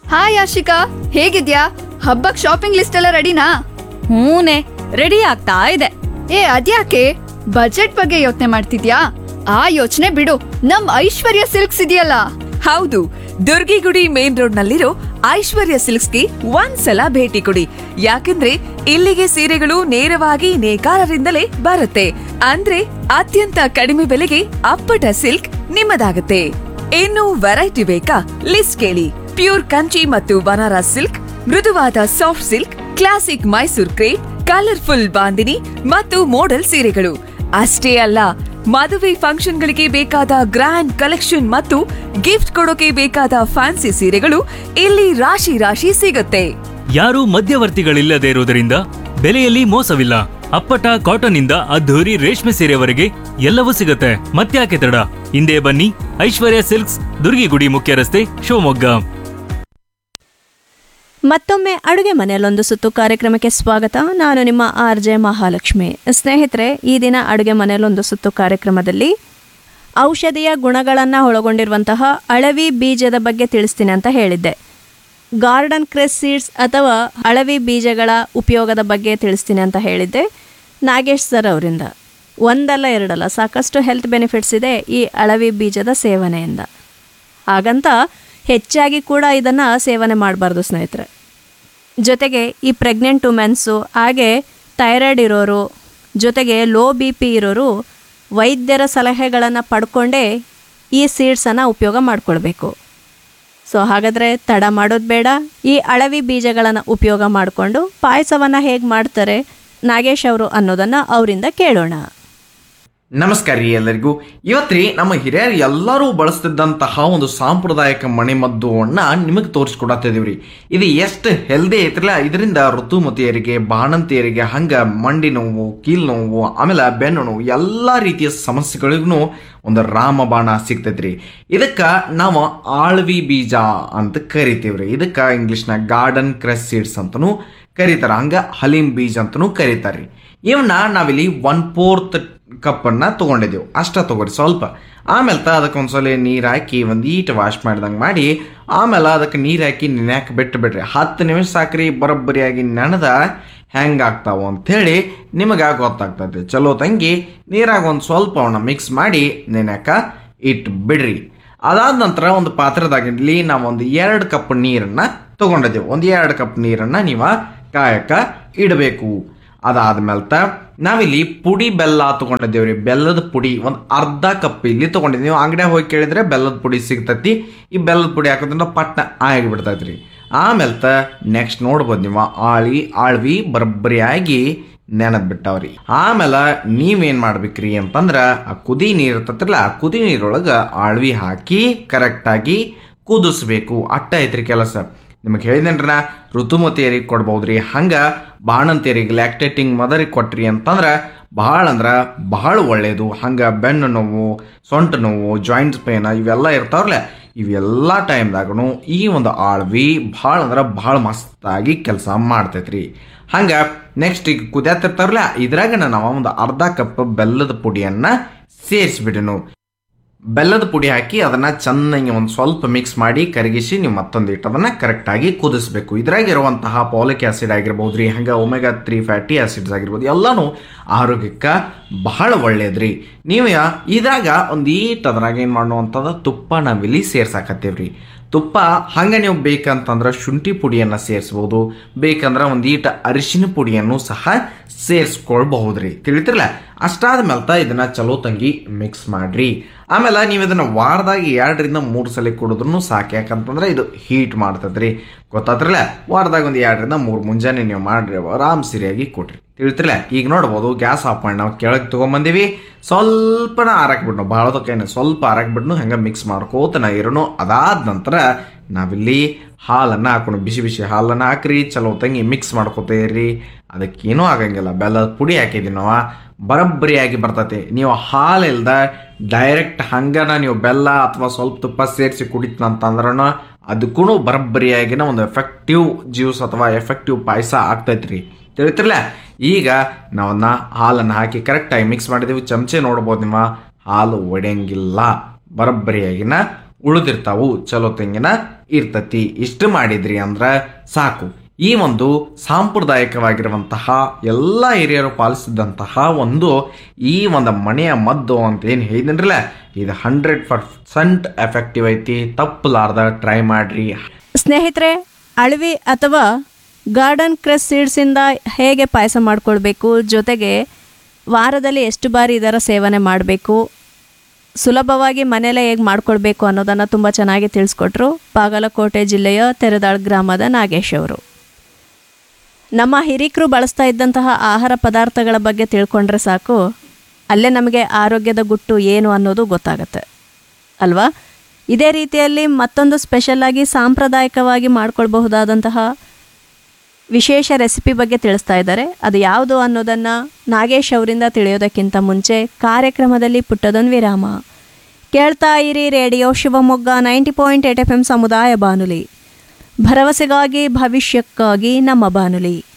hi Ashika ಹೇಗಿದ್ಯಾ ಹಬ್ಬಕ್ shopping list ಎಲ್ಲ ರೆಡಿನಾ ಹೂನೆ ರೆಡಿ ಆಗ್ತಾ ಇದೆ ಏ ಅದ್ಯಾಕೆ ಬಜೆಟ್ ಬಗ್ಗೆ ಯೋಚನೆ ಮಾಡ್ತಿದ್ಯಾ ಆ ಯೋಚನೆ ಬಿಡು ನಮ್ ಐಶ್ವರ್ಯ ಸಿಲ್ಕ್ಸ್ ಇದೆಯಲ್ಲ ಹೌದು ದುರ್ಗಿಗುಡಿ ಮೇನ್ ರೋಡ್ ನಲ್ಲಿರೋ ಐಶ್ವರ್ಯ ಸಿಲ್ಕ್ಸ್ಗೆ ಒಂದ್ಸಲ ಭೇಟಿ ಕೊಡಿ ಯಾಕಂದ್ರೆ ಇಲ್ಲಿಗೆ ಸೀರೆಗಳು ನೇರವಾಗಿ ನೇಕಾರರಿಂದಲೇ ಬರುತ್ತೆ ಅಂದ್ರೆ ಅತ್ಯಂತ ಕಡಿಮೆ ಬೆಲೆಗೆ ಅಪ್ಪಟ ಸಿಲ್ಕ್ ನಿಮ್ಮದಾಗುತ್ತೆ ಇನ್ನು ವೆರೈಟಿ ಬೇಕಾ ಲಿಸ್ಟ್ ಕೇಳಿ ಪ್ಯೂರ್ ಕಂಚಿ ಮತ್ತು ಬನಾರಸ್ ಸಿಲ್ಕ್ ಮೃದುವಾದ soft silk classic Mysore crepe colourful bandhani ಮತ್ತು ಮೋಡಲ್ ಸೀರೆಗಳು ಅಷ್ಟೇ ಅಲ್ಲ ಮದುವೆ ಫಂಕ್ಷನ್ಗಳಿಗೆ ಬೇಕಾದ ಗ್ರ್ಯಾಂಡ್ ಕಲೆಕ್ಷನ್ ಮತ್ತು ಗಿಫ್ಟ್ ಕೊಡೋಕೆ ಬೇಕಾದ ಫ್ಯಾನ್ಸಿ ಸೀರೆಗಳು ಇಲ್ಲಿ ರಾಶಿ ರಾಶಿ ಸಿಗುತ್ತೆ ಯಾರೂ ಮಧ್ಯವರ್ತಿಗಳಿಲ್ಲದೆ ಇರುವುದರಿಂದ ಬೆಲೆಯಲ್ಲಿ ಮೋಸವಿಲ್ಲ ಅಪ್ಪಟ ಕಾಟನ್ ಇಂದ ಅದ್ಧೂರಿ ರೇಷ್ಮೆ ಸೀರೆವರೆಗೆ ಎಲ್ಲವೂ ಸಿಗುತ್ತೆ ಮತ್ತ್ಯಾಕೆ ತಡ ಹಿಂದೆ ಬನ್ನಿ ಐಶ್ವರ್ಯ ಸಿಲ್ಕ್ಸ್ ದುರ್ಗಿಗುಡಿ ಮುಖ್ಯ ರಸ್ತೆ ಶಿವಮೊಗ್ಗ ಮತ್ತೊಮ್ಮೆ ಅಡುಗೆ ಮನೆಯಲ್ಲೊಂದು ಸುತ್ತು ಕಾರ್ಯಕ್ರಮಕ್ಕೆ ಸ್ವಾಗತ ನಾನು ನಿಮ್ಮ ಆರ್ ಜೆ ಮಹಾಲಕ್ಷ್ಮಿ ಸ್ನೇಹಿತರೆ ಈ ದಿನ ಅಡುಗೆ ಮನೆಯಲ್ಲೊಂದು ಸುತ್ತು ಕಾರ್ಯಕ್ರಮದಲ್ಲಿ ಔಷಧಿಯ ಗುಣಗಳನ್ನು ಒಳಗೊಂಡಿರುವಂತಹ ಅಳವಿ ಬೀಜದ ಬಗ್ಗೆ ತಿಳಿಸ್ತೀನಿ ಅಂತ ಹೇಳಿದ್ದೆ ಗಾರ್ಡನ್ ಕ್ರೆಸ್ ಸೀಡ್ಸ್ ಅಥವಾ ಅಳವಿ ಬೀಜಗಳ ಉಪಯೋಗದ ಬಗ್ಗೆ ತಿಳಿಸ್ತೀನಿ ಅಂತ ಹೇಳಿದ್ದೆ ನಾಗೇಶ್ ಸರ್ ಅವರಿಂದ ಒಂದಲ್ಲ ಎರಡಲ್ಲ ಸಾಕಷ್ಟು ಹೆಲ್ತ್ ಬೆನಿಫಿಟ್ಸ್ ಇದೆ ಈ ಅಳವಿ ಬೀಜದ ಸೇವನೆಯಿಂದ ಹಾಗಂತ ಹೆಚ್ಚಾಗಿ ಕೂಡ ಇದನ್ನು ಸೇವನೆ ಮಾಡಬಾರ್ದು ಸ್ನೇಹಿತರೆ ಜೊತೆಗೆ ಈ ಪ್ರೆಗ್ನೆಂಟ್ ವುಮೆನ್ಸು ಹಾಗೆ ಥೈರಾಯ್ಡ್ ಇರೋರು ಜೊತೆಗೆ ಲೋ ಬಿ ಪಿ ಇರೋರು ವೈದ್ಯರ ಸಲಹೆಗಳನ್ನು ಪಡ್ಕೊಂಡೇ ಈ ಸೀಡ್ಸನ್ನು ಉಪಯೋಗ ಮಾಡಿಕೊಳ್ಬೇಕು ಸೊ ಹಾಗಾದರೆ ತಡ ಮಾಡೋದು ಬೇಡ ಈ ಅಳವಿ ಬೀಜಗಳನ್ನು ಉಪಯೋಗ ಮಾಡಿಕೊಂಡು ಪಾಯಸವನ್ನು ಹೇಗೆ ಮಾಡ್ತಾರೆ ನಾಗೇಶ್ ಅವರು ಅನ್ನೋದನ್ನು ಅವರಿಂದ ಕೇಳೋಣ ನಮಸ್ಕಾರ ರೀ ಎಲ್ಲರಿಗೂ ಇವತ್ತ್ರಿ ನಮ್ಮ ಹಿರಿಯರು ಎಲ್ಲರೂ ಬಳಸ್ತಿದ್ದಂತಹ ಒಂದು ಸಾಂಪ್ರದಾಯಿಕ ಮನೆಮದ್ದುವನ್ನ ನಿಮಗೆ ತೋರಿಸ್ಕೊಡತ್ತಿದೀವಿ ಇದು ಎಷ್ಟು ಹೆಲ್ದಿ ಐತ್ರಲ್ಲ ಇದರಿಂದ ಋತುಮತಿಯರಿಗೆ ಬಾಣಂತಿಯರಿಗೆ ಹಂಗ ಮಂಡಿ ನೋವು ಕೀಲ್ ನೋವು ಆಮೇಲೆ ಬೆನ್ನು ನೋವು ಎಲ್ಲ ರೀತಿಯ ಸಮಸ್ಯೆಗಳಿಗೂ ಒಂದು ರಾಮಬಾಣ ಸಿಗ್ತೈತ್ರಿ ಇದಕ್ಕೆ ನಾವು ಆಳ್ವಿ ಬೀಜ ಅಂತ ಕರಿತೀವ್ರಿ ಇದಕ್ಕೆ ಇಂಗ್ಲಿಷ್ನಾಗ ಗಾರ್ಡನ್ ಕ್ರೆಸ್ ಸೀಡ್ಸ್ ಅಂತನೂ ಕರೀತಾರ ಹಂಗ ಹಲೀಂ ಬೀಜ ಅಂತನೂ ಕರೀತಾರ್ರಿ ಇವನ್ನ ನಾವಿಲ್ಲಿ ಒನ್ ಫೋರ್ತ್ ಕಪ್ಪನ್ನ ತೊಗೊಂಡಿದ್ದೆವು ಅಷ್ಟ ತಗೋರಿ ಸ್ವಲ್ಪ ಆಮೇಲೆ ತ ಅದಕ್ಕೆ ಒಂದ್ಸಲ ನೀರು ಹಾಕಿ ಒಂದು ಈಟ್ ವಾಶ್ ಮಾಡ್ದಂಗೆ ಮಾಡಿ ಆಮೇಲೆ ಅದಕ್ಕೆ ನೀರು ಹಾಕಿ ನೆನ್ಯಾಕ ಬಿಟ್ಟು ಬಿಡ್ರಿ ಹತ್ತು ನಿಮಿಷ ಸಾಕ್ರಿ ಬರೋಬ್ಬರಿಯಾಗಿ ನೆನೆದ ಹೆಂಗೆ ಆಗ್ತಾವ ಅಂಥೇಳಿ ನಿಮಗೆ ಗೊತ್ತಾಗ್ತದೆ ಚಲೋ ತಂಗಿ ನೀರಾಗ ಒಂದು ಸ್ವಲ್ಪ ಅವನ್ನ ಮಿಕ್ಸ್ ಮಾಡಿ ನೆನ್ಯಾಕ ಇಟ್ಟು ಬಿಡ್ರಿ ಅದಾದ ನಂತರ ಒಂದು ಪಾತ್ರದಾಗಿರ್ಲಿ ನಾವು ಒಂದು ಎರಡು ಕಪ್ ನೀರನ್ನು ತೊಗೊಂಡಿದ್ದೆವು ಒಂದು ಎರಡು ಕಪ್ ನೀರನ್ನು ನೀವು ಕಾಯಕ ಇಡಬೇಕು ಅದಾದ್ಮೇಲೆ ತ ನಾವಿಲ್ಲಿ ಪುಡಿ ಬೆಲ್ಲ ತಗೊಂಡಿದ್ದೇವ್ರಿ ಬೆಲ್ಲದ ಪುಡಿ ಒಂದು ಅರ್ಧ ಕಪ್ ಇಲ್ಲಿ ತಗೊಂಡಿದ್ದೀವಿ ನೀವು ಅಂಗಡಿಯಾಗ ಹೋಗಿ ಕೇಳಿದ್ರೆ ಬೆಲ್ಲದ ಪುಡಿ ಸಿಗ್ತೈತಿ ಈ ಬೆಲ್ಲದ ಪುಡಿ ಹಾಕೋದ್ರಿಂದ ಪಟ್ನ ಆಗಿ ಬಿಡ್ತೈತ್ರಿ ಆಮೇಲೆ ತ ನೆಕ್ಸ್ಟ್ ನೋಡ್ಬೋದು ನೀವು ಆಳಿ ಆಳ್ವಿ ಬರಬ್ಬರಿಯಾಗಿ ನೆನದ್ ಬಿಟ್ಟವ್ರಿ ಆಮೇಲೆ ನೀವೇನ್ ಮಾಡ್ಬೇಕ್ರಿ ಅಂತಂದ್ರ ಆ ಕುದಿ ನೀರು ಇರ್ತೈತ್ರಲ್ಲ ಆ ಕುದಿ ನೀರೊಳಗೆ ಆಳ್ವಿ ಹಾಕಿ ಕರೆಕ್ಟಾಗಿ ಕುದಿಸ್ಬೇಕು ಅಟ್ಟ ಐತ್ರಿ ಕೆಲಸ ನಿಮಗೆ ಹೇಳಿದೇನ್ರ ಋತುಮತಿಯರಿಗೆ ಕೊಡ್ಬೋದ್ರಿ ಹಂಗ ಬಾಣಂತಿಯರಿಗೆ ಲ್ಯಾಕ್ಟೇಟಿಂಗ್ ಮದರಿಗೆ ಕೊಟ್ರಿ ಅಂತಂದ್ರೆ ಭಾಳ ಅಂದ್ರೆ ಭಾಳ ಒಳ್ಳೆಯದು ಹಂಗೆ ಬೆನ್ನು ನೋವು ಸೊಂಟ ನೋವು ಜಾಯಿಂಟ್ಸ್ ಪೇನ್ ಇವೆಲ್ಲ ಇರ್ತಾವ್ರಲ್ಲ ಇವೆಲ್ಲ ಟೈಮ್ದಾಗೂ ಈ ಒಂದು ಆಳ್ವಿ ಭಾಳ ಅಂದ್ರೆ ಭಾಳ ಮಸ್ತಾಗಿ ಕೆಲಸ ಮಾಡ್ತೈತ್ರಿ ಹಂಗೆ ನೆಕ್ಸ್ಟ್ ಈಗ ಕುದಿಯತ್ತಿರ್ತಾವ್ರಲ್ಲ ಇದ್ರಾಗ ನಾವು ಒಂದು ಅರ್ಧ ಕಪ್ ಬೆಲ್ಲದ ಪುಡಿಯನ್ನು ಸೇರಿಸ್ಬಿಡನು ಬೆಲ್ಲದ ಪುಡಿ ಹಾಕಿ ಅದನ್ನ ಚೆನ್ನಾಗಿ ಒಂದು ಸ್ವಲ್ಪ ಮಿಕ್ಸ್ ಮಾಡಿ ಕರಗಿಸಿ ನೀವು ಮತ್ತೊಂದು ಇಟ್ಟು ಅದನ್ನ ಕರೆಕ್ಟಾಗಿ ಕುದಿಸ್ಬೇಕು ಇದ್ರಾಗ ಇರುವಂತಹ ಪೌಲಿಕ್ ಆಸಿಡ್ ಆಗಿರ್ಬೋದು ರೀ ಹಂಗೆ ಒಮೆಗಾ ತ್ರೀ ಫ್ಯಾಟಿ ಆಸಿಡ್ಸ್ ಆಗಿರ್ಬೋದು ಎಲ್ಲನೂ ಆರೋಗ್ಯಕ್ಕೆ ಬಹಳ ಒಳ್ಳೇದ್ರಿ ನೀವು ಯಾ- ಇದ್ರಾಗ ಒಂದು ಈಟ್ ಅದ್ರಾಗ ಏನು ಮಾಡುವಂಥದ್ದು ತುಪ್ಪ ನಾವಿಲ್ಲಿ ಸೇರ್ಸಾಕತ್ತೀವ್ರಿ ತುಪ್ಪ ಹಂಗೆ ನೀವು ಬೇಕಂತಂದ್ರೆ ಶುಂಠಿ ಪುಡಿಯನ್ನು ಸೇರಿಸ್ಬೋದು ಬೇಕಂದ್ರೆ ಒಂದು ಈಟ ಅರಿಶಿನ ಪುಡಿಯನ್ನು ಸಹ ಸೇರಿಸ್ಕೊಳ್ಬಹುದ್ರಿ ತಿಳಿತಿರಲ್ಲ ಅಷ್ಟಾದ ಮೇಲ್ತ ಇದನ್ನ ಚಲೋ ತಂಗಿ ಮಿಕ್ಸ್ ಮಾಡ್ರಿ ಆಮೇಲೆ ನೀವು ಇದನ್ನ ವಾರದಾಗ ಎರಡರಿಂದ ಮೂರು ಸಲ ಕುಡಿದ್ರು ಸಾಕು ಯಾಕಂತಂದ್ರೆ ಇದು ಹೀಟ್ ಮಾಡ್ತದ್ರಿ ಗೊತ್ತಾತ್ರಲ್ಲ ವಾರದಾಗ ಒಂದು ಎರಡರಿಂದ ಮೂರು ಮುಂಜಾನೆ ನೀವು ಮಾಡ್ರಿ ಆರಾಮ್ ಸರಿಯಾಗಿ ಕೊಡ್ರಿ ತಿಳಿತಿರಲ್ಲ ಈಗ ನೋಡ್ಬೋದು ಗ್ಯಾಸ್ ಆಫ್ ಮಾಡಿ ನಾವು ಕೆಳಗೆ ತೊಗೊಂಬಂದೀವಿ ಸ್ವಲ್ಪನ ಆರಾಕ್ಬಿಡ್ನು ಭಾಳದಕ್ಕೇನು ಸ್ವಲ್ಪ ಆರಾಕ್ಬಿಡ್ನು ಹಂಗೆ ಮಿಕ್ಸ್ ಮಾಡ್ಕೋತ ನಾ ಇರೋನು ಅದಾದ ನಂತರ ನಾವಿಲ್ಲಿ ಹಾಲನ್ನು ಹಾಕೊಂಡು ಬಿಸಿ ಬಿಸಿ ಹಾಲನ್ನು ಹಾಕ್ರಿ ಚಲೋ ತಂಗಿ ಮಿಕ್ಸ್ ಮಾಡ್ಕೋತೀರಿ ಅದಕ್ಕೇನೂ ಆಗಂಗಿಲ್ಲ ಬೆಲ್ಲದ ಪುಡಿ ಹಾಕಿದ್ದೀವಿ ನಾವು ಬರಬ್ಬರಿಯಾಗಿ ಬರ್ತೈತಿ ನೀವು ಹಾಲಿಲ್ದ ಡೈರೆಕ್ಟ್ ಹಂಗನ ನೀವು ಬೆಲ್ಲ ಅಥವಾ ಸ್ವಲ್ಪ ತುಪ್ಪ ಸೇರಿಸಿ ಕುಡಿತಂತಂದ್ರೂ ಅದಕ್ಕೂ ಬರಬ್ಬರಿಯಾಗಿನ ಒಂದು ಎಫೆಕ್ಟಿವ್ ಜ್ಯೂಸ್ ಅಥವಾ ಎಫೆಕ್ಟಿವ್ ಪಾಯಸ ಆಗ್ತೈತ್ರಿ ತಿಳಿತಿರಲ್ಲ ಈಗ ನಾವನ್ನ ಹಾಲನ್ನು ಹಾಕಿ ಕರೆಕ್ಟಾಗಿ ಮಿಕ್ಸ್ ಮಾಡಿದೀವಿ ಚಮಚೆ ನೋಡ್ಬೋದು ನಿಮ್ಮ ಹಾಲು ಒಡೆಯಂಗಿಲ್ಲ ಬರಬ್ಬರಿಯಾಗಿನ ಉಳಿದಿರ್ತಾವು ಚಲೋ ತೆಂಗಿನ ಇರ್ತತಿ ಇಷ್ಟು ಮಾಡಿದ್ರಿ ಅಂದ್ರ ಸಾಕು ಈ ಒಂದು ಸಾಂಪ್ರದಾಯಿಕವಾಗಿರುವಂತಹ ಎಲ್ಲ ಹಿರಿಯರು ಪಾಲಿಸಿದಂತಹ ಒಂದು ಈ ಒಂದು ಮನೆಯ ಮದ್ದು ಅಂತ ಏನು ಹೇಳಿದ್ರಲ್ಲ ಇದು ಹಂಡ್ರೆಡ್ ಪರ್ಸೆಂಟ್ ಎಫೆಕ್ಟಿವ್ ಐತಿ ತಪ್ಪಲಾರ್ದ ಟ್ರೈ ಮಾಡ್ರಿ ಸ್ನೇಹಿತರೆ ಅಳವಿ ಅಥವಾ ಗಾರ್ಡನ್ ಕ್ರೆಸ್ ಸೀಡ್ಸಿಂದ ಹೇಗೆ ಪಾಯಸ ಮಾಡ್ಕೊಳ್ಬೇಕು ಜೊತೆಗೆ ವಾರದಲ್ಲಿ ಎಷ್ಟು ಬಾರಿ ಇದರ ಸೇವನೆ ಮಾಡಬೇಕು ಸುಲಭವಾಗಿ ಮನೆಯಲ್ಲೇ ಹೇಗೆ ಮಾಡ್ಕೊಳ್ಬೇಕು ಅನ್ನೋದನ್ನು ತುಂಬ ಚೆನ್ನಾಗಿ ತಿಳಿಸ್ಕೊಟ್ರು ಬಾಗಲಕೋಟೆ ಜಿಲ್ಲೆಯ ತೆರೆದಾಳ್ ಗ್ರಾಮದ ನಾಗೇಶ್ ಅವರು ನಮ್ಮ ಹಿರೀಕರು ಬಳಸ್ತಾ ಇದ್ದಂತಹ ಆಹಾರ ಪದಾರ್ಥಗಳ ಬಗ್ಗೆ ತಿಳ್ಕೊಂಡ್ರೆ ಸಾಕು ಅಲ್ಲೇ ನಮಗೆ ಆರೋಗ್ಯದ ಗುಟ್ಟು ಏನು ಅನ್ನೋದು ಗೊತ್ತಾಗತ್ತೆ ಅಲ್ವಾ ಇದೇ ರೀತಿಯಲ್ಲಿ ಮತ್ತೊಂದು ಸ್ಪೆಷಲ್ಲಾಗಿ ಸಾಂಪ್ರದಾಯಿಕವಾಗಿ ಮಾಡ್ಕೊಳ್ಬಹುದಾದಂತಹ ವಿಶೇಷ ರೆಸಿಪಿ ಬಗ್ಗೆ ತಿಳಿಸ್ತಾ ಇದ್ದಾರೆ ಅದು ಯಾವುದು ಅನ್ನೋದನ್ನು ನಾಗೇಶ್ ಅವರಿಂದ ತಿಳಿಯೋದಕ್ಕಿಂತ ಮುಂಚೆ ಕಾರ್ಯಕ್ರಮದಲ್ಲಿ ಪುಟ್ಟದೊಂದು ವಿರಾಮ ಕೇಳ್ತಾ ಇರಿ radio Shivamogga ninety point eight F M ಸಮುದಾಯ ಬಾನುಲಿ ಭರವಸೆಗಾಗಿ ಭವಿಷ್ಯಕ್ಕಾಗಿ ನಮ್ಮ ಬಾನುಲಿ